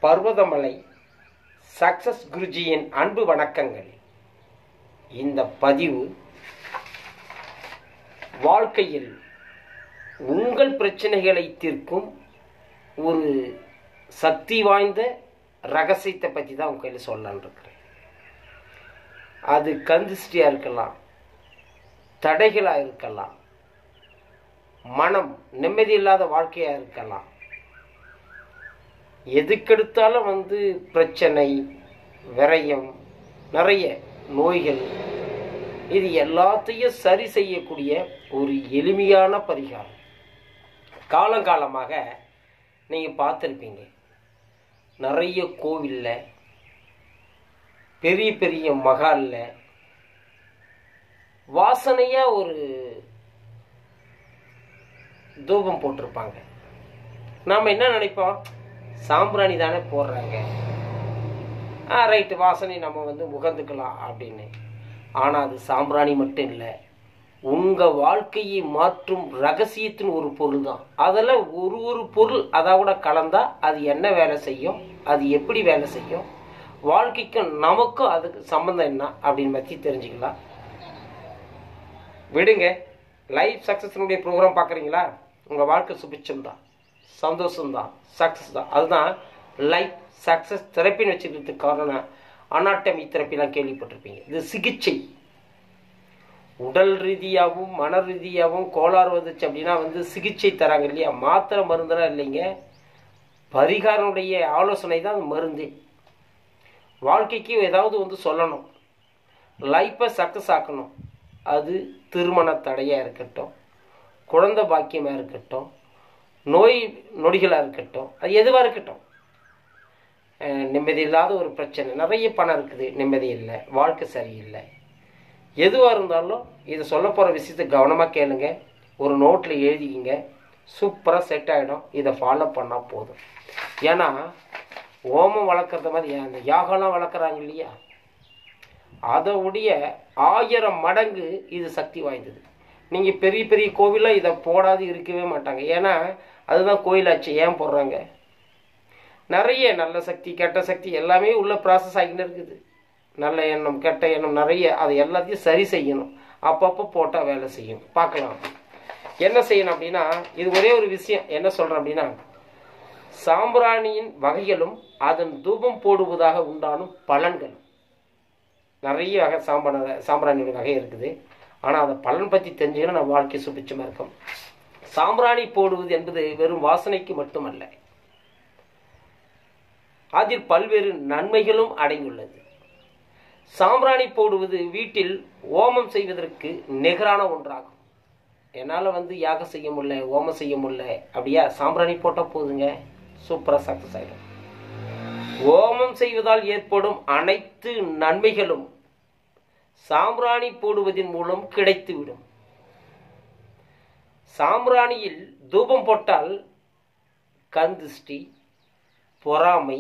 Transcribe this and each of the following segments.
Parvathamalai success குருஜியின் அன்பு வணக்கங்கள் இந்த பதிவு வாழ்க்கையில் உங்கள் பிரச்சனைகளை தீர்க்கும் ஒரு சக்தி வாய்ந்த ரகசியத்தை பற்றி தான் உங்க கையில் சொல்லலான் இருக்கிறேன் அது கந்திஷ்டியாக இருக்கலாம் தடைகளாக இருக்கலாம் மனம் நிம்மதி இல்லாத வாழ்க்கையாக இருக்கலாம் எதுக்கெடுத்தாலும் வந்து பிரச்சனை விரயம் நிறைய நோய்கள் இது எல்லாத்தையும் சரி செய்யக்கூடிய ஒரு எளிமையான பரிகாரம் காலங்காலமாக நீங்கள் பார்த்துருப்பீங்க நிறைய கோவிலில் பெரிய பெரிய மகாலில் வாசனையாக ஒரு தூபம் போட்டிருப்பாங்க நாம் என்ன நினைப்போம் சாம்பிராணி தானே போடுறாங்க ஆ ரைட்டு வாசனை நம்ம வந்து முகந்துக்கலாம் அப்படின்னு ஆனால் அது சாம்பிராணி மட்டும் இல்லை உங்கள் வாழ்க்கையை மாற்றும் ரகசியத்தின் ஒரு பொருள் தான் அதில் ஒரு ஒரு பொருள் அதோட கலந்தால் அது என்ன வேலை செய்யும் அது எப்படி வேலை செய்யும் வாழ்க்கைக்கும் நமக்கும் அதுக்கு சம்மந்தம் என்ன அப்படின்னு பற்றி தெரிஞ்சுக்கலாம் விடுங்க லைஃப் சக்ஸஸ்னுடைய ப்ரோக்ராம் பார்க்குறீங்களா உங்கள் வாழ்க்கை சுபிச்சம் தான் சந்தோஷம்தான் சக்ஸஸ் தான் அதுதான் லைஃப் சக்ஸஸ் தெரப்பின்னு வச்சுக்கிறதுக்கு காரணம் அனாட்டமி தெரப்பிலாம் கேள்விப்பட்டிருப்பீங்க இது சிகிச்சை உடல் ரீதியாகவும் மன ரீதியாகவும் கோளாறு வந்துச்சு அப்படின்னா வந்து சிகிச்சை தராங்க இல்லையா மாத்திரை மருந்தெல்லாம் இல்லைங்க பரிகாரனுடைய ஆலோசனை தான் அது மருந்து வாழ்க்கைக்கு ஏதாவது வந்து சொல்லணும் லைஃப்பை சக்ஸஸ் ஆக்கணும் அது திருமண தடையாக இருக்கட்டும் குழந்தை பாக்கியமாக இருக்கட்டும் நோய் நொடிகளாக இருக்கட்டும் அது எதுவாக இருக்கட்டும் நிம்மதி இல்லாத ஒரு பிரச்சனை நிறைய பணம் இருக்குது நிம்மதி இல்லை வாழ்க்கை சரியில்லை எதுவாக இருந்தாலும் இதை சொல்ல போகிற விஷயத்தை கவனமாக கேளுங்க ஒரு நோட்டில் எழுதிக்கிங்க சூப்பராக செட் ஆகிடும் இதை ஃபாலோ பண்ணால் போதும் ஏன்னா ஓமம் வளர்க்குறது மாதிரி அந்த யாகம்லாம் வளர்க்குறாங்க இல்லையா அதை உடைய ஆயிரம் மடங்கு இது சக்தி வாய்ந்தது நீங்கள் பெரிய பெரிய கோவிலில் இதை போடாது இருக்கவே மாட்டாங்க ஏன்னா அதுதான் கோயிலாச்சு ஏன் போடுறாங்க நிறைய நல்ல சக்தி கெட்ட சக்தி எல்லாமே உள்ள ப்ராசஸ் ஆகிட்டு இருக்குது நல்ல எண்ணம் கெட்ட எண்ணம் நிறைய அதை எல்லாத்தையும் சரி செய்யணும் அப்பப்போ போட்டால் வேலை செய்யும் பார்க்கலாம் என்ன செய்யணும் அப்படின்னா இது ஒரே ஒரு விஷயம் என்ன சொல்கிறேன் அப்படின்னா சாம்பிராணியின் வகைகளும் அதன் தூபம் போடுவதாக உண்டானும் பலன்கள் நிறைய வகை சாம்பிராண சாம்பிராணியோட வகை இருக்குது ஆனால் அதை பலன் பற்றி தெரிஞ்சுக்கணும் நம்ம வாழ்க்கை சுபிச்சமாக இருக்கும் சாம்பிராணி போடுவது என்பது வெறும் வாசனைக்கு மட்டுமல்ல அதில் பல்வேறு நன்மைகளும் அடங்கியுள்ளது சாம்பிராணி போடுவது வீட்டில் ஓமம் செய்வதற்கு நிகரான ஒன்றாகும் என்னால் வந்து யாகம் செய்ய முடியல ஓமம் செய்ய முடியல அப்படியா சாம்பிராணி போட்டால் போதுங்க சூப்பராக சக்ஸஸ் ஆகிடும் ஓமம் செய்வதால் ஏற்படும் அனைத்து நன்மைகளும் சாம்பிராணி போடுவதன் மூலம் கிடைத்துவிடும் சாம்பிராணியில் தூபம் போட்டால் கந்திஷ்டி பொறாமை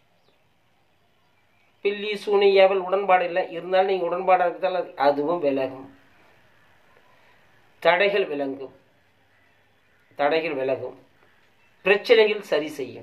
பில்லி சூனி ஏவல் உடன்பாடு இல்லை இருந்தாலும் நீங்கள் உடன்பாடாக இருக்கிறதால அதுவும் விலகும் தடைகள் விளங்கும் தடைகள் விலகும் பிரச்சனைகள் சரி செய்யும்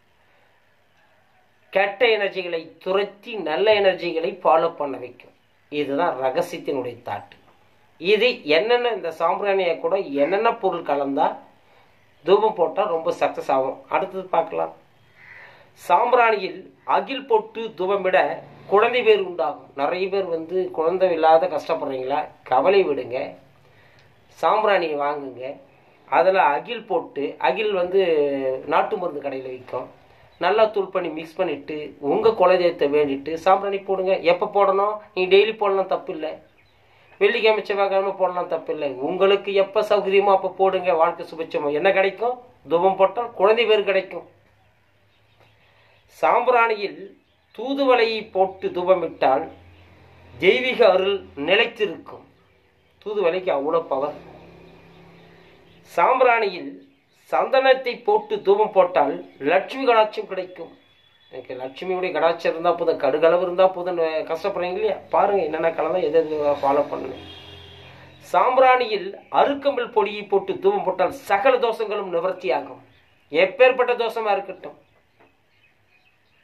கெட்ட எனர்ஜிகளை துரத்தி நல்ல எனர்ஜிகளை ஃபாலோ பண்ண வைக்கும் இதுதான் ரகசியத்தினுடைய தாட்டு இது என்னென்ன இந்த சாம்பிராணியை கூட என்னென்ன பொருள் கலந்தால் தூபம் போட்டால் ரொம்ப சக்ஸஸ் ஆகும் அடுத்தது பார்க்கலாம் சாம்பிராணியில் அகில் போட்டு தூபமிட குழந்தை பேர் உண்டாகும் நிறைய பேர் வந்து குழந்தை இல்லாத கஷ்டப்படுறீங்களா கவலை விடுங்க சாம்பிராணியை வாங்குங்க அதில் அகில் போட்டு அகில் வந்து நாட்டு மருந்து கடையில் விற்கும் நல்லா தூள் பண்ணி மிக்ஸ் பண்ணிவிட்டு உங்கள் குலதெய்வத்தை வேண்டிட்டு சாம்பிராணி போடுங்க எப்போ போடணும் நீங்கள் டெய்லி போடலாம் தப்பு இல்லை வெள்ளிக்கிழமை செவ்வாய்க்கிழமை போடலாம் தப்பு இல்லை உங்களுக்கு எப்போ சௌகரியமோ அப்போ போடுங்க வாழ்க்கை சுபிச்சமோ என்ன கிடைக்கும் தூபம் போட்டால் குழந்தை பேர் கிடைக்கும் சாம்பிராணியில் தூதுவளையை போட்டு தூபமிட்டால் தெய்வீக அருள் நிலைத்திருக்கும் தூதுவளைக்கு அவ்வளோ பவர் சாம்பிராணியில் சந்தனத்தை போட்டு தூபம் போட்டால் லட்சுமி கடாட்சம் கிடைக்கும் எனக்கு லட்சுமியுடைய கடாட்சம் இருந்தால் போதும் கடுகளவு இருந்தால் போதும் கஷ்டப்படுறீங்க இல்லையா பாருங்கள் என்னென்ன கலந்தால் எது எது ஃபாலோ பண்ணணும் சாம்பிராணியில் அருக்கம்பல் பொடியை போட்டு தூபம் போட்டால் சகல தோஷங்களும் நிவர்த்தியாகும் எப்பேற்பட்ட தோஷமா இருக்கட்டும்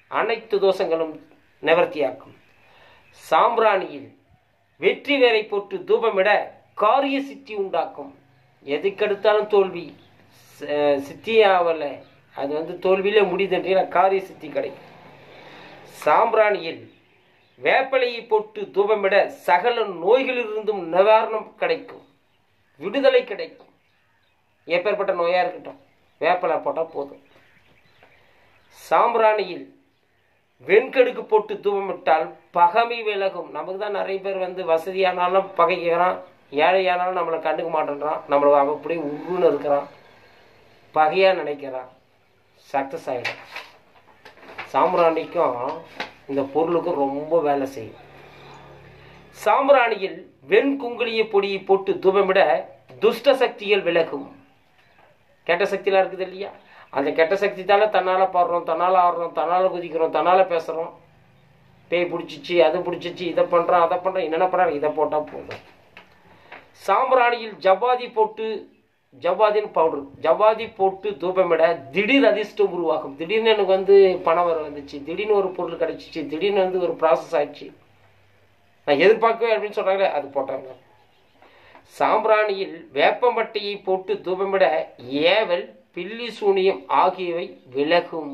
அனைத்து தோஷங்களும் நிவர்த்தியாக்கும் சாம்பிராணியில் வெற்றி வேரை போட்டு தூபமிட காரிய சித்தி உண்டாக்கும் எதுக்கெடுத்தாலும் தோல்வி ச- சித்தியாவல அது வந்து தோல்வியிலே முடியுதுன்றீங்க காரிய சித்தி கிடைக்கும் சாம்பிராணியில் வேப்பலையை போட்டு தூபமிட சகல நோய்களிலிருந்தும் நிவாரணம் கிடைக்கும் விடுதலை கிடைக்கும் எப்பேற்பட்ட நோயாக இருக்கட்டும் வேப்பலை போட்டால் போதும் சாம்பிராணியில் வெண்கடுக்கு போட்டு தூபமிட்டால் பகமை விலகும் நமக்கு தான் நிறைய பேர் வந்து வசதியானாலும் பகைக்கிறான் ஏழையானாலும் நம்மளை கண்டுக்க மாட்டேன்றான் நம்மளை அவன் அப்படியே உருன்னு இருக்கிறான் பகையாக நினைக்கிறான் சக்ஸஸ் ஆகிடும் சாம்பிராணிக்கும் இந்த பொருளுக்கும் ரொம்ப வேலை செய்யும் சாம்பிராணியில் வெண்குங்குளிய பொடியை போட்டு தூபமிட துஷ்ட சக்திகள் விலகும் கெட்ட சக்திலாம் இருக்குது இல்லையா அந்த கெட்ட சக்தி தானே தன்னால் பாடுறோம் தன்னால் ஆடுறோம் தன்னால் குதிக்கிறோம் தன்னால் பேசுகிறோம் பேய் பிடிச்சிச்சு அது பிடிச்சிச்சு இதை பண்ணுறோம் அதை பண்ணுறோம் என்னென்ன பண்ணுறாங்க இதை போட்டால் போதும் சாம்பிராணியில் ஜவ்வாதி போட்டு ஜவ்வாதின்னு பவுடர் ஜவ்வாதி போட்டு தூபமிட திடீர் அதிர்ஷ்டம் உருவாகும் திடீர்னு எனக்கு வந்து பணம் வர வந்துச்சு திடீர்னு ஒரு பொருள் கிடைச்சிச்சு திடீர்னு வந்து ஒரு ப்ராசஸ் ஆயிடுச்சு நான் எதிர்பார்க்கவே அப்படின்னு சொல்கிறாங்களே அது போட்டாங்க சாம்பிராணியில் வேப்பம்பட்டையை போட்டு தூபமிட ஏவல் பில்லி சூனியம் ஆகியவை விலகும்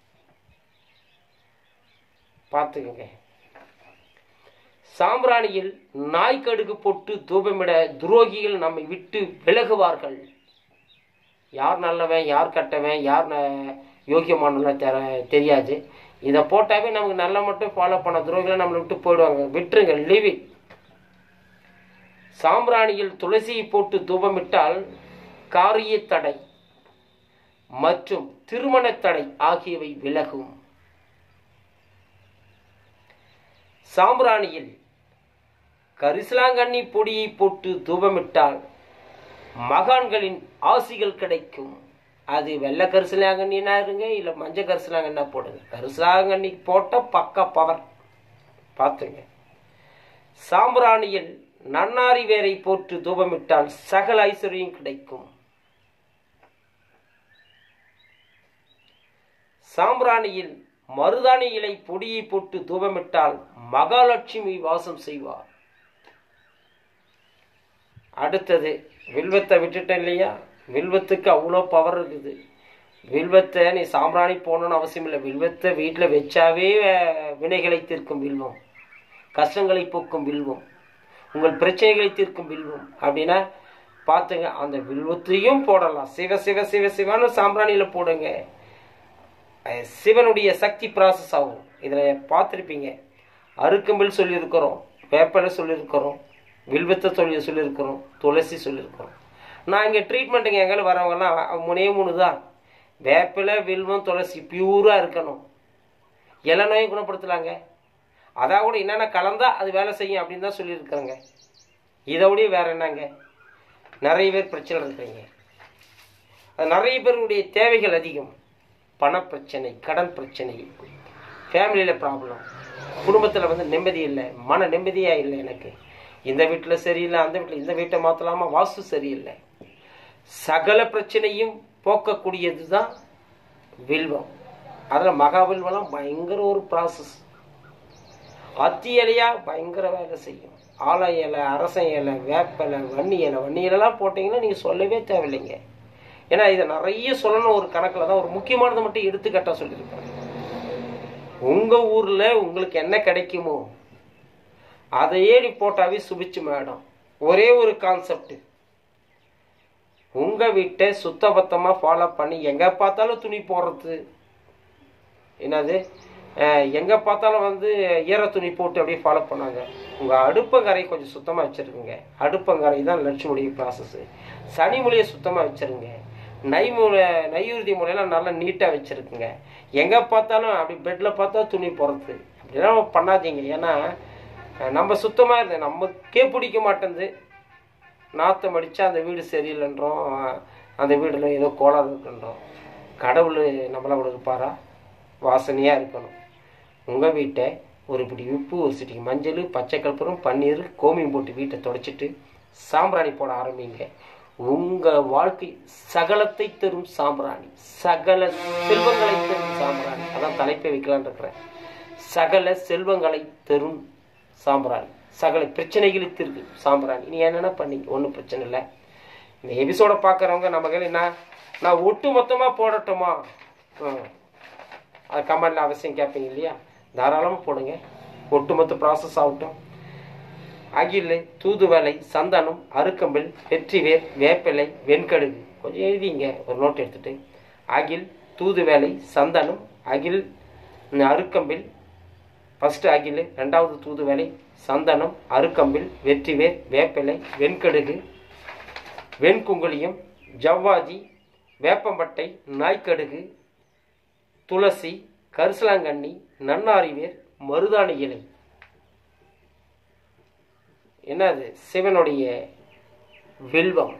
பார்த்துக்கங்க சாம்பிராணியில் நாய்க்கடுகு போட்டு தூபமிட துரோகிகள் நம்மை விட்டு விலகுவார்கள் யார் நல்லவன் யார் கட்டவன் யார் ந- யோக்கியமானவன் தெர தெரியாது இதை போட்டாவே நமக்கு நல்ல மட்டும் ஃபாலோ பண்ண துரோகிகளை நம்மளை விட்டு போயிடுவாங்க விட்டுருங்க லீவ் இட் சாம்பிராணியில் துளசியை போட்டு தூபமிட்டால் காரிய தடை மற்றும் திருமணத் தடை ஆகியவை விலகும் சாம்பிராணியில் கரிசலாங்கண்ணி பொடியை போட்டு தூபமிட்டால் மகான்களின் ஆசிகள் கிடைக்கும் அது வெள்ளை கரிசலாங்கண்ணினா இருங்க இல்லை மஞ்சள் கரிசலாங்கண்ணா போடுங்க கரிசலாங்கண்ணி போட்டால் பக்கா பவர் பார்த்துங்க சாம்பிராணியில் நன்னாரி வேரை போட்டு தூபமிட்டால் சகல ஐஸ்வர்யம் கிடைக்கும் சாம்பிராணியில் மருதாணி இலை பொடியை போட்டு தூபமிட்டால் மகாலட்சுமி வாசம் செய்வார் அடுத்தது வில்வத்தை விட்டுட்டேன் இல்லையா வில்வத்துக்கு அவ்வளோ பவர் இருக்குது வில்வத்தை நீ சாம்பிராணி போடணும்னு அவசியம் இல்லை வில்வத்தை வீட்டில் வச்சாவே அஹ், வினைகளை தீர்க்கும் வில்வம் கஷ்டங்களை போக்கும் வில்வம் உங்கள் பிரச்சனைகளை தீர்க்கும் வில்வம் அப்படின்னா பார்த்துங்க அந்த வில்வத்தையும் போடலாம் சிவ சிவ சிவ சிவன்னு சாம்பிராணியில் போடுங்க அஹ் சிவனுடைய சக்தி ப்ராசஸ் ஆகும் இதில் பார்த்துருப்பீங்க அருக்கம்பில் சொல்லியிருக்கிறோம் வேப்பலை சொல்லியிருக்கிறோம் வில்வத்தை சொல்லி சொல்லியிருக்கிறோம் துளசி சொல்லியிருக்கிறோம் நான் இங்கே ட்ரீட்மெண்ட்டுங்க எங்கே வரவங்கலாம் மூணே மூணு தான் வேப்பிலை வில்வம் துளசி பியூராக இருக்கணும் எல்லா நோயும் குணப்படுத்தலாங்க அதான் கூட என்னென்ன கலந்தா அது வேலை செய்யும் அப்படின்னு தான் சொல்லியிருக்கிறேங்க இதோடய வேற என்னங்க நிறைய பேர் பிரச்சனை இருக்கிறீங்க அது நிறைய பேருடைய தேவைகள் அதிகம் பணப்பிரச்சனை கடன் பிரச்சனை ஃபேமிலியில் ப்ராப்ளம் குடும்பத்தில் வந்து நிம்மதி இல்லை மன நிம்மதியாக இல்லை எனக்கு இந்த வீட்டில் சரியில்லை அந்த வீட்டில் இந்த வீட்டை மாற்றலாமா வாஸ்து சரியில்லை சகல பிரச்சனையும் போக்கக்கூடியது தான் வில்வம் அதில் மகாவில்வெல்லாம் பயங்கர ஒரு ப்ராசஸ் அத்தி இலையா பயங்கர வேலை செய்யும் ஆலை இலை அரச இலை வேப்பலை வன்னி இலை வன்னி இலைலாம் போட்டிங்கன்னா நீங்கள் சொல்லவே தேவையில்லைங்க ஏன்னா இதை நிறைய சொல்லணும் ஒரு கணக்கில் தான் ஒரு முக்கியமானதை மட்டும் எடுத்துக்கட்டா சொல்லியிருக்கேன் உங்கள் ஊரில் உங்களுக்கு என்ன கிடைக்குமோ அதையே நீ போட்டாவே சுபிச்சு மேடம் ஒரே ஒரு கான்செப்ட் உங்கள் வீட்டை சுத்தபத்தமாக ஃபாலோ பண்ணி எங்கே பார்த்தாலும் துணி போடுறது என்னது அஹ், எங்கே பார்த்தாலும் வந்து ஈர துணி போட்டு அப்படியே ஃபாலோ பண்ணாங்க உங்கள் அடுப்பங்கரை கொஞ்சம் சுத்தமாக வச்சுருக்குங்க அடுப்பங்கரை தான் லட்சுமியுடைய ப்ராசஸ்ஸு சனி மூலையை சுத்தமாக வச்சுருங்க நை மூலை நையுறுதி மூலையெல்லாம் நல்லா நீட்டாக வச்சுருக்குங்க எங்கே பார்த்தாலும் அப்படி பெட்டில் பார்த்தா துணி போடுறது அப்படிலாம் பண்ணாதீங்க ஏன்னா அஹ், நம்ம சுத்தமாக இருந்தேன் நமக்கே பிடிக்க மாட்டேங்குது நாற்றம் அடித்தா அந்த வீடு சரியில்லைன்றோம் அந்த வீடில் ஏதோ கோளாறு இருக்குன்றோம் கடவுள் நம்மளோட இருப்பாரா வாசனையாக இருக்கணும் உங்கள் வீட்டை ஒரு பிடி உப்பு ஒரு சிட்டிக்கு மஞ்சள் பச்சை கற்பூரம் பன்னீர் கோமியம் போட்டு வீட்டை தொடச்சிட்டு சாம்பிராணி போட ஆரம்பிங்க உங்க வாழ்க்கை சகலத்தை தரும் சாம்பிராணி சகல செல்வங்களை தரும் சாம்பிராணி அதான் தலைப்பை வைக்கலான்னு இருக்கிறேன் சகல செல்வங்களை தரும் சாம்பிராணி சகல பிரச்சனைகளை தீர்க்கும் சாம்பிராணி நீ என்னென்ன பண்ணீங்க ஒன்றும் பிரச்சனை இல்லை இந்த எபிசோட பார்க்குறவங்க நம்ம கையில் என்ன நான் ஒட்டு மொத்தமாக போடட்டுமா ம். அது கமெண்ட்ல அவசியம் கேட்பீங்க இல்லையா தாராளமாக போடுங்க ஒட்டுமொத்த ப்ராசஸ் ஆகட்டும் அகில் தூதுவளை சந்தனம் அருக்கம்பில் வெற்றிவேர் வேப்பிலை வெண்கடுகு கொஞ்சம் எழுதிங்க ஒரு நோட் எடுத்துட்டு அகில் தூதுவேலை சந்தனம் அகில் ம், அருக்கம்பில் ஃபஸ்ட்டு அகில் ரெண்டாவது தூதுவளை சந்தனம் அருக்கம்பில் வெற்றிவேர் வேப்பிலை வெண்கடுகு வெண்குங்குளியம் ஜவ்வாதி வேப்பம்பட்டை நாய்க்கடுகு துளசி கரிசலாங்கண்ணி நன்னாரிவேர் மருதாணி இலை என்னது சிவனுடைய வில்வம்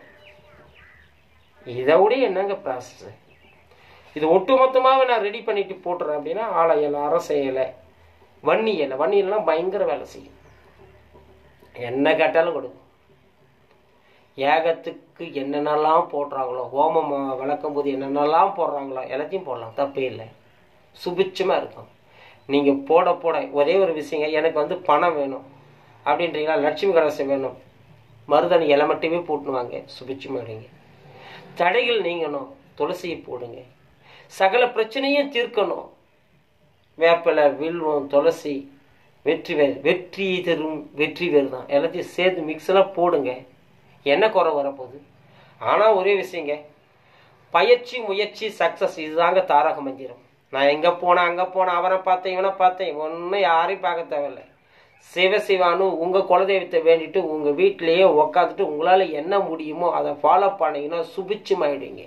இதை விட என்னங்க ப்ராசஸ் இது ஒட்டுமொத்தமாக நான் ரெடி பண்ணிட்டு போட்டுறேன் அப்படின்னா ஆலை இலை அரச இலை வன்னி இலை வன்னி இலைலாம் பயங்கர வேலை செய்யும் என்ன கேட்டாலும் கொடுக்கும் ஏகத்துக்கு என்னென்னலாம் போடுறாங்களோ ஹோமம் விளக்கும் போது என்னென்னலாம் போடுறாங்களோ எல்லாத்தையும் போடலாம் தப்பே இல்லை சுபிட்சமாக இருக்கும் நீங்கள் போட போட ஒரே ஒரு விஷயங்க எனக்கு வந்து பணம் வேணும் அப்படின்றீங்களா லட்சுமி கலசம் வேணும் மருதாணி இலை மட்டுமே போட்டுனுவாங்க சுபிட்சமாடுங்க தடைகள் நீங்கணும் துளசியை போடுங்க சகல பிரச்சனையும் தீர்க்கணும் வேப்பிலை வில்வம் துளசி வெற்றி வேர் வெற்றி தரும் வெற்றி வேர் தான் எல்லாத்தையும் சேர்த்து மிக்ஸெல்லாம் போடுங்க என்ன குறை வரப்போகுது ஆனால் ஒரே விஷயங்க பயிற்சி முயற்சி சக்ஸஸ் இதுதாங்க தாரக மந்திரம் நான் எங்கே போனேன் அங்கே போனேன் அவனை பார்த்தேன் இவனை பார்த்தேன் ஒன்றும் யாரையும் பார்க்க தேவையில்ல சிவசிவானு உங்கள் குலதெய்வத்தை வேண்டிட்டு உங்கள் வீட்டிலேயே உக்காந்துட்டு உங்களால் என்ன முடியுமோ அதை ஃபாலோ பண்ணீங்கன்னா சுபிட்சமாயிடுங்க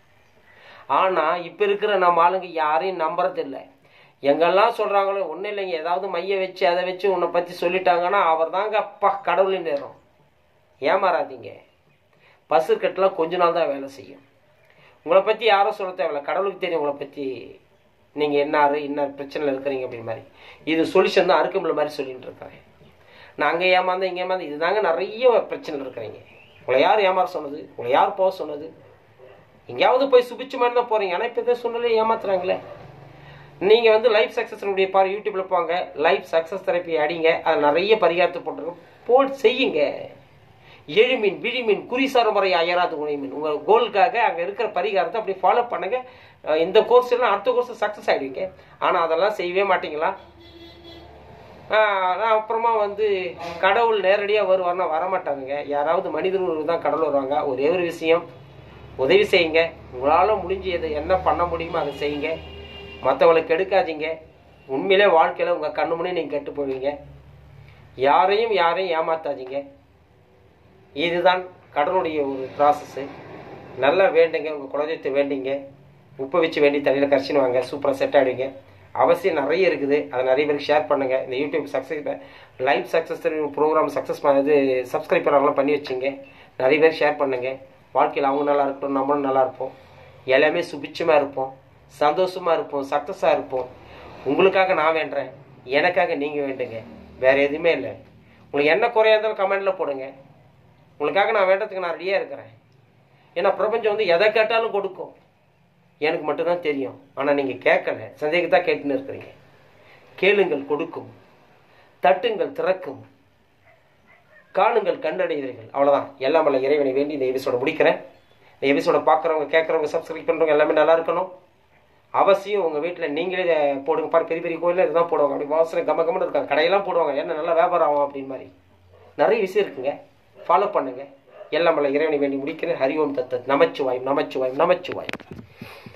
ஆனால் இப்போ இருக்கிற நம்ம ஆளுங்க யாரையும் நம்புறதில்லை எங்கெல்லாம் சொல்கிறாங்களோ ஒன்றும் இல்லைங்க ஏதாவது மைய வச்சு அதை வச்சு உன்னை பற்றி சொல்லிட்டாங்கன்னா அவர் தாங்க அப்பா கடவுளின் நேரம் ஏமாறாதீங்க பசு கட்டெலாம் கொஞ்ச நாள் தான் வேலை செய்யும் உங்களை பற்றி யாரும் சொல்ல தேவையில்ல கடவுளுக்கு தெரியும் உங்களை பற்றி நீங்கள் என்னாரு என்ன பிரச்சனையில் இருக்கிறீங்க அப்படின்னு மாதிரி இது சொல்யூஷன் தான் அறுக்கம்புல மாதிரி சொல்லிட்டு இருக்கிறேன் நான் அங்கே ஏமாந்தேன் இங்கே ஏமாந்தேன் இதுதாங்க நிறைய பிரச்சனை இருக்கிறீங்க உங்களை யார் ஏமாற சொன்னது உங்களை யார் போக சொன்னது எங்கேயாவது போய் சுபிச்சு மாதிரி தான் போகிறீங்க ஆனால் இப்போ எதாவது சொன்னாலே ஏமாத்துறாங்களே நீங்கள் வந்து லைஃப் சக்ஸஸ்னுடைய பாரு யூடியூப்பில் போங்க லைஃப் சக்ஸஸ் தெரப்பி அடிங்க அதில் நிறைய பரிகாரத்தை போட்டிருக்கோம் போல் செய்யுங்க எழுமீன் விழிமீன் குறிசார முறை அயராது உணைமீன் உங்கள் கோலுக்காக அங்கே இருக்கிற பரிகாரத்தை அப்படி ஃபாலோ பண்ணுங்க அஹ் இந்த கோர்ஸ் எல்லாம் அடுத்த கோர்ஸ் சக்ஸஸ் ஆகிடுவீங்க ஆனால் அதெல்லாம் செய்யவே மாட்டீங்களா ஆஹ் நான் அப்புறமா வந்து கடவுள் நேரடியாக வருவார்னா வரமாட்டாங்க யாராவது மனிதர்கள் தான் கடவுள் வருவாங்க ஒரே ஒரு விஷயம் உதவி செய்யுங்க உங்களால் முடிஞ்சு எதை என்ன பண்ண முடியுமோ அதை செய்யுங்க மற்றவங்களை கெடுக்காதீங்க உண்மையிலே வாழ்க்கையில் உங்கள் கண்ணு முன்னே நீங்கள் கெட்டு போவீங்க யாரையும் யாரையும் ஏமாத்தாதீங்க இதுதான் கடவுளுடைய ஒரு ப்ராசஸ்ஸு நல்லா வேண்டுங்க உங்கள் குலதெய்வத்தை வேண்டிங்க உப்பை வச்சு வேண்டி தண்ணியில் கரைச்சின்னு வாங்க சூப்பராக செட் ஆகிடுவீங்க அவசியம் நிறைய இருக்குது அதை நிறைய பேருக்கு ஷேர் பண்ணுங்கள் இந்த YouTube success live success program success இது சப்ஸ்கிரைப் பண்ணவங்களாம் பண்ணி வச்சுங்க நிறைய பேர் ஷேர் பண்ணுங்கள் வாழ்க்கையில் அவங்க நல்லா இருக்கட்டும் நம்மளும் நல்லா இருப்போம் எல்லாமே சுபிட்சமாக இருப்போம் சந்தோஷமாக இருப்போம் சக்ஸஸாக இருப்போம் உங்களுக்காக நான் வேண்டுறேன் எனக்காக நீங்கள் வேண்டுங்க வேறு எதுவுமே இல்லை உங்களுக்கு என்ன குறையா இருந்தாலும் கமெண்டில் போடுங்க உங்களுக்காக நான் வேண்டதுக்கு நான் ரெடியாக இருக்கிறேன் ஏன்னா பிரபஞ்சம் வந்து எதை கேட்டாலும் கொடுக்கும் எனக்கு மட்டும்தான் தெரியும் ஆனால் நீங்கள் கேட்கல சந்தேகத்தான் கேட்டுன்னு இருக்கிறீங்க கேளுங்கள் கொடுக்கும் தட்டுங்கள் திறக்கும் காணுங்கள் கண்டடைவீர்கள் அவ்வளோதான் எல்லாம் வல்ல இறைவனை வேண்டி இந்த எபிசோட முடிக்கிறேன் இந்த எபிசோட பார்க்குறவங்க கேட்குறவங்க சப்ஸ்கிரைப் பண்ணுறவங்க எல்லாமே நல்லா இருக்கணும் அவசியம் உங்கள் வீட்டில் நீங்களே இதை போடுங்க பாரு பெரிய பெரிய கோயிலில் இதுதான் போடுவாங்க அப்படி வாசனை கம கமன்னு இருக்காங்க கடையெல்லாம் போடுவாங்க என்ன நல்லா வியாபாரம் ஆகும் அப்படின்னு மாதிரி நிறைய விஷயம் இருக்குங்க ஃபாலோ பண்ணுங்க எல்லாம் வல்ல இறைவனை வேண்டி முடிக்கிறேன் ஹரி ஓம் தத்தத் நமச்சிவாயம் நமச்சிவாயம் நமச்சிவாயம்